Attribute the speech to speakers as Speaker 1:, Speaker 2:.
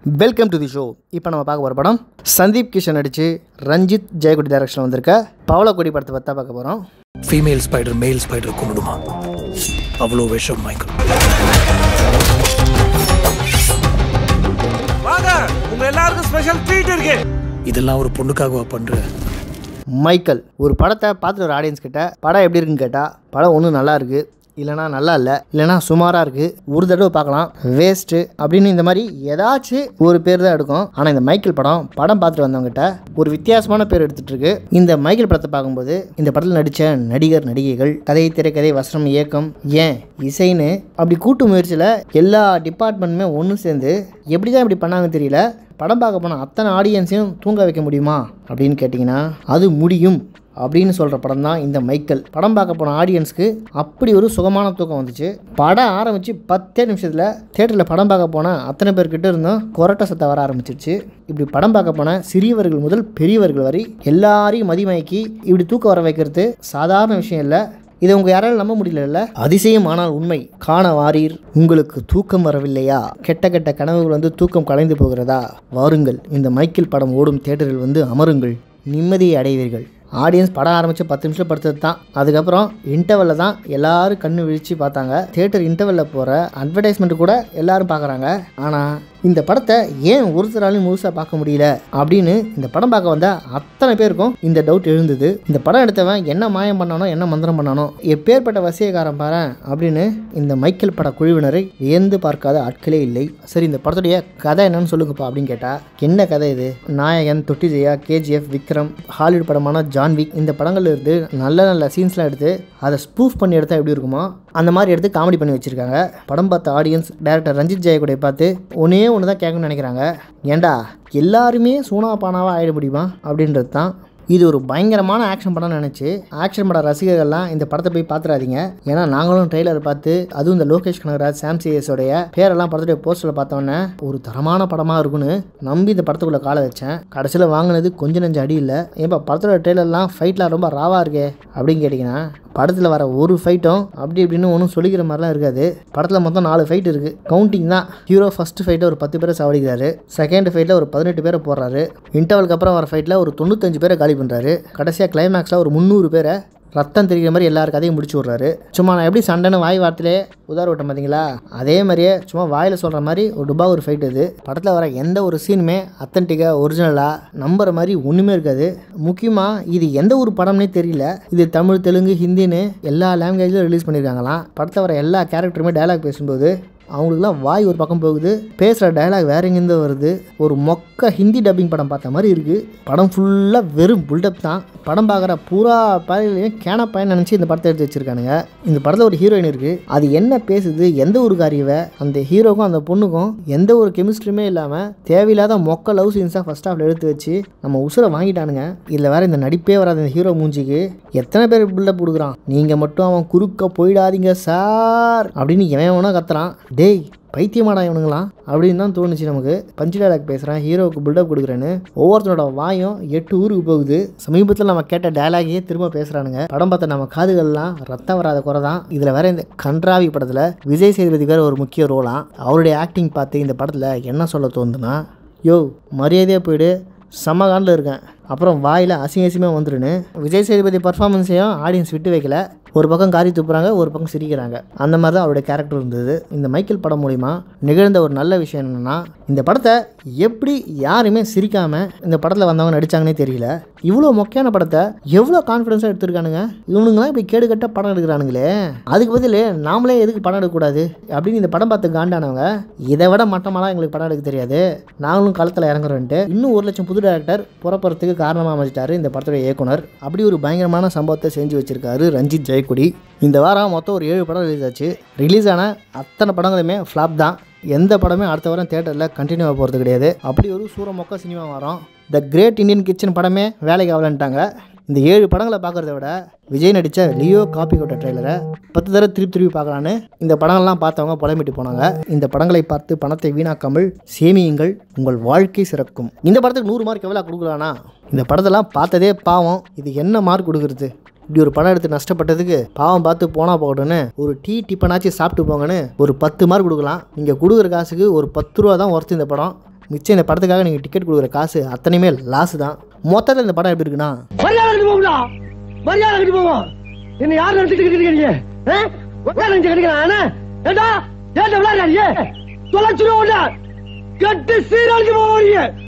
Speaker 1: Welcome to the show இப்போ நம்ம பார்க்க போகிற படம் சந்தீப் கிஷன் நடித்து ரஞ்சித் ஜெயகுடி டைரக்ஷனில் வந்திருக்க பவளக்கொடி படத்தை பற்றி பார்க்க போகிறோம்
Speaker 2: ஃபீமேல் ஸ்பைடர் மேல் ஸ்பைடர் கொண்டுடுமா அவ்வளோ விஷம் மைக்கேல்
Speaker 3: வாங்க உங்க எல்லாருக்கும் ஸ்பெஷல் ட்ரீட் இருக்கு
Speaker 2: இதெல்லாம் ஒரு பொண்ணுக்காகவா பண்ற
Speaker 1: மைக்கேல் ஒரு படத்தை பார்த்துட்டு ஒரு ஆடியன்ஸ் கிட்ட படம் எப்படி இருக்குன்னு கேட்டால் படம் ஒன்றும் நல்லா இருக்குது இல்லைனா நல்லா இல்லை இல்லைனா சுமாராக இருக்குது ஒரு தடவை பார்க்கலாம் வேஸ்ட்டு அப்படின்னு இந்த மாதிரி ஏதாச்சும் ஒரு பேர் தான் எடுக்கும் ஆனால் இந்த மைக்கேல் படம் படம் பார்த்துட்டு வந்தவங்ககிட்ட ஒரு வித்தியாசமான பேர் எடுத்துகிட்டு இருக்கு இந்த மைக்கேல் படத்தை பார்க்கும்போது இந்த படத்தில் நடித்த நடிகர் நடிகைகள் கதை திரைக்கதை வசனம் இயக்கம் ஏன் இசைன்னு அப்படி கூட்டு முயற்சியில் எல்லா டிபார்ட்மெண்ட்டுமே ஒன்று சேர்ந்து எப்படி தான் இப்படி பண்ணாங்கன்னு தெரியல படம் பார்க்க போனால் அத்தனை ஆடியன்ஸையும் தூங்க வைக்க முடியுமா அப்படின்னு கேட்டிங்கன்னா அது முடியும் அப்படின்னு சொல்கிற படம் தான் இந்த மைக்கேல் படம் பார்க்க போன ஆடியன்ஸ்க்கு அப்படி ஒரு சுகமான தூக்கம் வந்துச்சு படம் ஆரம்பித்து பத்தே நிமிஷத்தில் தேட்டரில் படம் பார்க்க போனால் அத்தனை பேர்கிட்ட இருந்தும் கொரட்டை சத்தம் வர ஆரம்பிச்சிருச்சு இப்படி படம் பார்க்க போன சிறியவர்கள் முதல் பெரியவர்கள் வரை எல்லாரையும் மதிமயக்கி இப்படி தூக்கம் வர வைக்கிறது சாதாரண விஷயம் இல்லை இதை உங்க யாராலும் நம்ப முடியல அதிசயம் ஆனால் உண்மை காண வாரீர் உங்களுக்கு தூக்கம் வரவில்லையா கெட்ட கெட்ட கனவுகள் வந்து தூக்கம் கலைந்து போகிறதா வாருங்கள் இந்த மைக்கேல் படம் ஓடும் தேட்டரில் வந்து அமருங்கள் நிம்மதியை அடைவீர்கள் ஆடியன்ஸ் படம் ஆரம்பித்து பத்து நிமிஷம் படுத்தது தான் அதுக்கப்புறம் இன்டர்வலில் தான் எல்லாரும் கண்ணு விழிச்சு பார்த்தாங்க தேட்டர் இன்டர்வலில் போகிற அட்வர்டைஸ்மெண்ட் கூட எல்லாரும் பார்க்குறாங்க ஆனால் இந்த படத்தை ஏன் ஒருத்தராலையும் முழுசாக பார்க்க முடியல அப்படின்னு இந்த படம் பார்க்க வந்த அத்தனை பேருக்கும் இந்த டவுட் எழுந்தது இந்த படம் எடுத்தவன் என்ன மாயம் பண்ணானோ என்ன மந்திரம் பண்ணானோ எப்பேற்பட்ட வசியக்காரன் பாரு அப்படின்னு இந்த மைக்கேல் பட குழுவினரை வியந்து பார்க்காத ஆட்களே இல்லை சரி இந்த படத்துடைய கதை என்னன்னு சொல்லுங்கப்பா அப்படின்னு கேட்டால் என்ன கதை இது நாயகன் தொட்டி ஜெயா கேஜிஎஃப் விக்ரம் ஹாலிவுட் படமான ஜான்விக் இந்த படங்கள்ல இருந்து நல்ல நல்ல சீன்ஸ்லாம் எடுத்து அதை ஸ்பூஃப் பண்ணி எடுத்தால் எப்படி இருக்குமோ அந்த மாதிரி எடுத்து காமெடி பண்ணி வச்சுருக்காங்க படம் பார்த்த ஆடியன்ஸ் டேரக்டர் ரஞ்சித் ஜெயகுடைய பார்த்து ஒன்றே ஒன்று தான் கேட்கணும்னு நினைக்கிறாங்க ஏன்டா எல்லாருமே சூனா பானாவாக ஆகிட முடியுமா அப்படின்றது தான் இது ஒரு பயங்கரமான ஆக்ஷன் படம்னு நினச்சி ஆக்ஷன் பட ரசிகர்கள்லாம் இந்த படத்தை போய் பார்த்துறாதீங்க ஏன்னா நாங்களும் ட்ரெய்லர் பார்த்து அதுவும் இந்த லோகேஷ் கனகராஜ் சாம் சிஎஸோடைய பேரெல்லாம் படத்துடைய போஸ்டரில் பார்த்தோன்னே ஒரு தரமான படமாக இருக்குன்னு நம்பி இந்த படத்துக்குள்ளே காலை வச்சேன் கடைசியில் வாங்கினது கொஞ்சம் நஞ்சம் அடி இல்லை ஏன்பா படத்தோட ட்ரெய்லர்லாம் ஃபைட்லாம் ரொம்ப ராவாக இருக்கே அப்படின்னு கேட்டிங்கன்னா படத்தில் வர ஒரு ஃபைட்டும் அப்படி இப்படின்னு ஒன்றும் சொல்லிக்கிற மாதிரிலாம் இருக்காது படத்தில் மொத்தம் நாலு ஃபைட் இருக்குது கவுண்டிங் தான் ஹீரோ ஃபஸ்ட்டு ஃபைட்டை ஒரு பத்து பேரை சாவடிக்கிறாரு செகண்ட் ஃபைட்டில் ஒரு பதினெட்டு பேரை போடுறாரு இன்டர்வலுக்கு அப்புறம் வர ஃபைட்டில் ஒரு தொண்ணூத்தஞ்சு பேரை காலி பண்ணுறாரு கடைசியாக கிளைமேக்ஸில் ஒரு முந்நூறு பேரை ரத்தம் தெரிகிற மாதிரி எல்லார் கதையும் முடிச்சு விட்றாரு சும்மா நான் எப்படி சண்டைன்னு வாய் வார்த்தையிலே உதார விட்டேன் பார்த்தீங்களா அதே மாதிரியே சும்மா வாயில் சொல்கிற மாதிரி ஒரு டுபா ஒரு ஃபைட் இது படத்தில் வர எந்த ஒரு சீனுமே அத்தன்டிக்காக ஒரிஜினலாக நம்புற மாதிரி ஒன்றுமே இருக்காது முக்கியமாக இது எந்த ஒரு படம்னே தெரியல இது தமிழ் தெலுங்கு ஹிந்தின்னு எல்லா லாங்குவேஜிலும் ரிலீஸ் பண்ணியிருக்காங்களாம் படத்தில் வர எல்லா கேரக்டருமே டயலாக் பேசும்போது அவங்களுக்குலாம் வாய் ஒரு பக்கம் போகுது பேசுகிற டயலாக் வேற எங்கேருந்து வருது ஒரு மொக்க ஹிந்தி டப்பிங் படம் பார்த்த மாதிரி இருக்குது படம் ஃபுல்லாக வெறும் புல்டப் தான் படம் பார்க்குற பூரா பயிலையும் கேன பையன் நினச்சி இந்த படத்தை எடுத்து வச்சிருக்கானுங்க இந்த படத்தில் ஒரு ஹீரோயின் இருக்குது அது என்ன பேசுது எந்த ஒரு காரியவை அந்த ஹீரோக்கும் அந்த பொண்ணுக்கும் எந்த ஒரு கெமிஸ்ட்ரியுமே இல்லாமல் தேவையில்லாத மொக்க லவ் சீன்ஸாக ஃபஸ்ட் ஹாஃபில் எடுத்து வச்சு நம்ம உசுரை வாங்கிட்டானுங்க இதில் வேற இந்த நடிப்பே வராத இந்த ஹீரோ மூஞ்சிக்கு எத்தனை பேர் பில்டப் கொடுக்குறான் நீங்கள் மட்டும் அவன் குறுக்க போயிடாதீங்க சார் அப்படின்னு எவன் வேணா கத்துறான் டேய் பைத்தியமாடா இவனுங்களாம் அப்படின்னு தான் தோணுச்சு நமக்கு பஞ்சு டைலாக் பேசுகிறேன் ஹீரோவுக்கு பில்டப் கொடுக்குறேன்னு ஒவ்வொருத்தனோட வாயும் எட்டு ஊருக்கு போகுது சமீபத்தில் நம்ம கேட்ட டயலாகையே திரும்ப பேசுகிறானுங்க படம் பார்த்த நம்ம காதுகள்லாம் ரத்தம் வராத குறை தான் இதில் வேற இந்த கன்றாவி படத்தில் விஜய் சேதுபதி வேற ஒரு முக்கிய ரோலாம் அவருடைய ஆக்டிங் பார்த்து இந்த படத்தில் என்ன சொல்ல தோணுதுன்னா யோ மரியாதையாக போயிடு செம்ம காண்டில் இருக்கேன் அப்புறம் வாயில் அசிங்க அசிங்கமாக வந்துருன்னு விஜய் சேதுபதி பர்ஃபார்மன்ஸையும் ஆடியன்ஸ் விட்டு வைக்கல ஒரு பக்கம் காரி துப்புறாங்க ஒரு பக்கம் சிரிக்கிறாங்க அந்த மாதிரி தான் அவருடைய கேரக்டர் இருந்தது இந்த மைக்கேல் படம் மூலிமா நிகழ்ந்த ஒரு நல்ல விஷயம் என்னென்னா இந்த படத்தை எப்படி யாருமே சிரிக்காமல் இந்த படத்தில் வந்தவங்க நடித்தாங்கன்னே தெரியல இவ்வளோ மொக்கையான படத்தை எவ்வளோ கான்ஃபிடென்ஸாக எடுத்திருக்கானுங்க இவனுங்களாம் இப்படி கேடு கட்ட படம் எடுக்கிறானுங்களே அதுக்கு பதில் நாமளே எதுக்கு படம் எடுக்கக்கூடாது அப்படின்னு இந்த படம் பார்த்து காண்டானவங்க இதை விட மட்டமாலாம் எங்களுக்கு படம் எடுக்க தெரியாது நாங்களும் களத்தில் இறங்குறோன்ட்டு இன்னும் ஒரு லட்சம் புது டேரக்டர் புறப்படுறதுக்கு காரணமாக அமைச்சிட்டாரு இந்த படத்துடைய இயக்குனர் அப்படி ஒரு பயங்கரமான சம்பவத்தை செஞ்சு வச்சிருக்காரு ரஞ்சித் ஜெயக்குடி இந்த வாரம் மொத்தம் ஒரு ஏழு படம் ரிலீஸ் ஆச்சு ரிலீஸ் ஆன அத்தனை படங்களுமே ஃப்ளாப் தான் எந்த படமே அடுத்த வாரம் தேட்டரில் கண்டினியூவாக போகிறது கிடையாது அப்படி ஒரு சூரமொக்க சினிமா வாரம் த கிரேட் இந்தியன் கிச்சன் படமே வேலைக்கு ஆகலன்ட்டாங்க இந்த ஏழு படங்களை பார்க்குறத விட விஜய் நடித்த லியோ காப்பி கொட்ட ட்ரெய்லரை பத்து தடவை திருப்பி திருப்பி பார்க்கலான்னு இந்த படங்கள்லாம் பார்த்தவங்க புலம்பிட்டு போனாங்க இந்த படங்களை பார்த்து பணத்தை வீணாக்காமல் சேமியுங்கள் உங்கள் வாழ்க்கை சிறக்கும் இந்த படத்துக்கு நூறு மார்க் எவ்வளோ கொடுக்கலானா இந்த படத்தெல்லாம் பார்த்ததே பாவம் இது என்ன மார்க் கொடுக்குறது இப்படி ஒரு படம் எடுத்து நஷ்டப்பட்டதுக்கு பாவம் பார்த்து போனா போகட்டும்னு ஒரு டீ டிப்பனாச்சும் சாப்பிட்டு போங்கன்னு ஒரு பத்து மார்க் கொடுக்கலாம் நீங்கள் கொடுக்குற காசுக்கு ஒரு பத்து ரூபா தான் ஒர்த்து இந்த படம் மிச்சம் இந்த படத்துக்காக நீங்கள் டிக்கெட் கொடுக்குற காசு அத்தனையுமே லாஸ் தான் மொத்தத்தில் இந்த படம் எப்படி இருக்குன்னா
Speaker 4: மரியாதை கட்டி போகும்டா மரியாதை கட்டி போவோம் என்ன யார் நினைச்சிட்டு இருக்கீங்க நீங்க ஆ? யார் நினைச்சு கிடைக்கிறான் ஏண்டா ஏண்டா விளையாடுறீங்க தொலைச்சிருவோம் கட்டு சீரழிச்சு போவீங்க